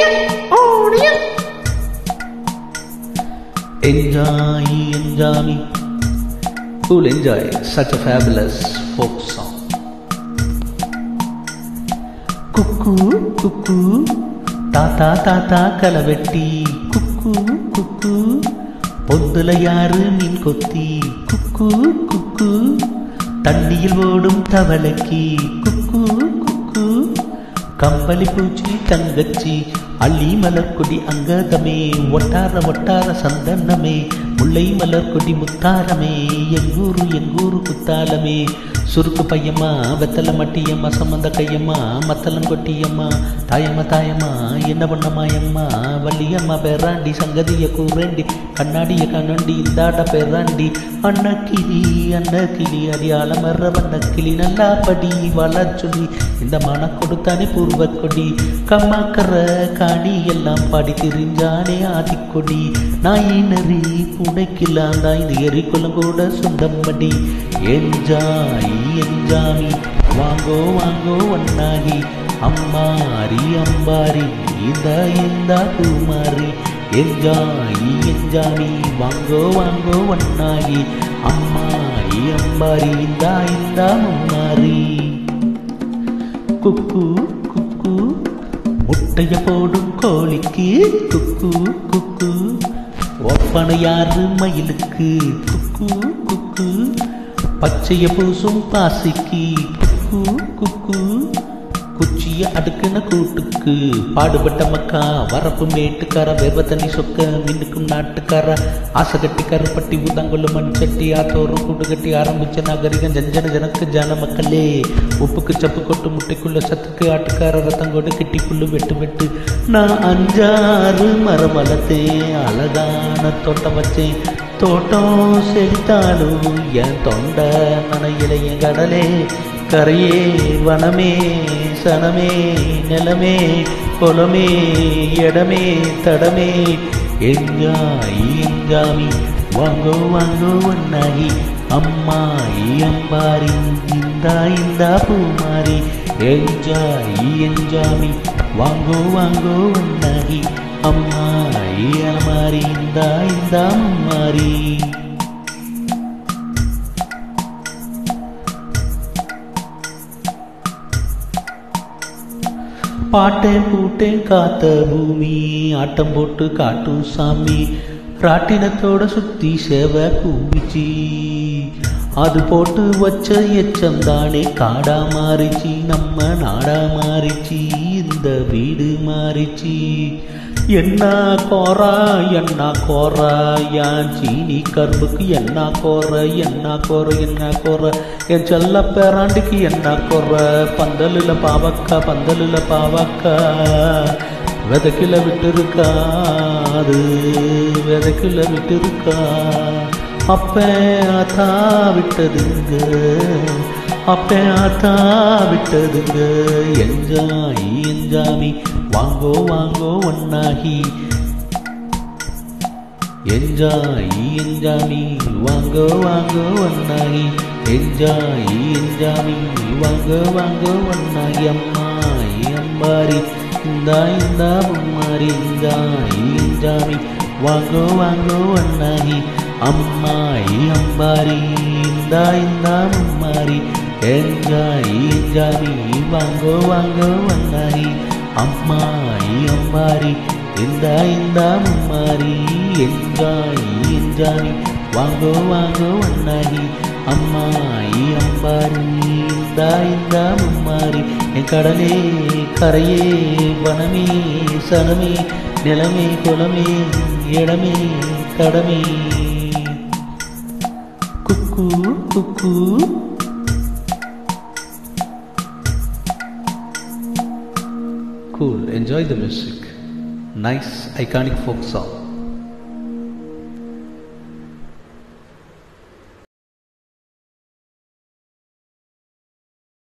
Enjoy, enjoy me. Who'll enjoy such a fabulous folk song? குக்கு குக்கு தாத்தா தாத்தா கலவெட்டி குக்கு குக்கு பொந்துல யாரு மீன் கொத்தி குக்கு குக்கு தண்ணியில் ஓடும் தவளைக்கு குக்கு குக்கு கம்பளி பூச்சி தங்கச்சி அள்ளி மலர்கொடி அங்கதமே ஒட்டார ஒட்டார சந்தனமே முல்லை மலர்கொடி முத்தாரமே எங்கூரு எங்கூரு குத்தாலமே சுருக்கு பையம்மா வெத்தலை மட்டியம்மா சம்மந்த கையம்மா மத்தளம் கொட்டியம்மா தாயம்மா தாயம்மா என்ன பண்ணமாயம்மா வள்ளியம்மா பேராண்டி சங்கதிய கூரண்டி கண்ணாடிய கண்ணண்டி இந்தாட பேராண்டி அன்னக்கிளி அன்னக்கிளி அடியாள மர்ற வண்ண கிளி நல்லா படி வளர்ச்சொல்லி இந்த மன கொடுத்தானே பூர்வ கொடி கம்மாக்கற காணி எல்லாம் பாடி திரிஞ்சானே ஆதிக்கொடி நாயினரி புனைக்கெல்லாம் தான் இந்த எரிக்குளம் கூட சொந்தம் படி என்ஜாய் என்ஜாமி வாங்கோ வாங்கோ ஒன்னாகி அம்மாரி அம்பாரி இந்த இந்த பூமாரி என்ஜாய் என்ஜாமி வாங்கோ வாங்கோ ஒன்னாகி அம்மாரி அம்பாரி இந்த இந்த மும்மாரி குக்கு குக்கு முட்டைய போடும் கோழிக்கு குக்கு குக்கு ஒப்பனை யாரு மயிலுக்கு குக்கு குக்கு பச்சைய பூசும் பாசிக்கு குக்கு குக்கு குச்சிய அடுக்குன கூட்டுக்கு பாடுபட்ட மக்கா வரப்பு மேட்டுக்கார வேர்வ தண்ணி சொக்க மின்னுக்கும் நாட்டுக்கார ஆசை கட்டி கருப்பட்டி உதங்கொள்ளு மண் சட்டி ஆத்தோறும் கூடு கட்டி ஆரம்பிச்ச நாகரிகம் ஜஞ்சன ஜனக்கு ஜன மக்களே உப்புக்கு சப்பு கொட்டு முட்டைக்குள்ள சத்துக்கு ஆட்டுக்கார ரத்தம் கொடு கிட்டி புல்லு வெட்டு வெட்டு நான் அஞ்சாறு மரம் வளர்த்தேன் அழகான தோட்டம் வச்சேன் தோட்டம் செழித்தாலும் என் தொண்டை நனையில என் கடலே கரையே வனமே சனமே நிலமே குலமே இடமே தடமே எஞ்சாய் எஞ்சாமி வாங்கோ வாங்கோ ஒன்னாகி அம்மாயி அம்பாரி இந்தா இந்தா பூமாரி எஞ்சாய் எஞ்சாமி வாங்கோ வாங்கோ ஒன்னாகி அம்மாயி அலமாரி இந்தா இந்தா மும்மாரி பாட்டேன் பூட்டேன் காத்த பூமி ஆட்டம் போட்டு காட்டும் சாமி ராட்டினத்தோட சுத்தி சேவை கூவிச்சி அது போட்டு வச்ச எச்சம் தானே காடா மாறிச்சு நம்ம நாடா மாறிச்சு இந்த வீடு மாறிச்சு என்ன கோரா என்ன கோரா என் சீனி கரும்புக்கு என்ன கோர என்ன கோர என்ன கோர என் செல்ல பேராண்டிக்கு என்ன கோர பந்தலில் பாவக்கா பந்தலில் பாவக்கா விதைக்கில விட்டுருக்கா அது விதைக்கில விட்டுருக்கா அப்ப ஆத்தா விட்டதுங்க அப்ப ஆத்தா விட்டதுங்க என்ஜாய் என்ஜாமி வாங்கோ வாங்கோ ஒன்னாகி என்ஜாய் என்ஜாமி வாங்கோ வாங்கோ ஒன்னாகி என்ஜாய் என்ஜாமி வாங்கோ வாங்கோ ஒன்னாகி அம்மாயி அம்பாரி இந்தா இந்தா மும்மாரி இந்தாயி என்ஜாமி வாங்கோ வாங்கோ ஒன்னாகி அம்மாயி அம்பாரி இந்தா இந்தா மும்மாரி என்ஜாய் என்ஜாமி வாங்கோ வாங்கோ ஒன்னாகி அம்மாயி அம்பாரி இந்தா இந்தா மும்மாரி என்ஜாய் என்ஜாய் வாங்கோ வாங்கோ ஒன்னாகி அம்மாயி அம்பாரி இந்தா இந்தா மும்மாரி என் கடலே கரையே வனமே சனமே நிலமே குலமே இடமே கடமே குக்கு குக்கு Cool, enjoy the music. Nice, iconic folk song.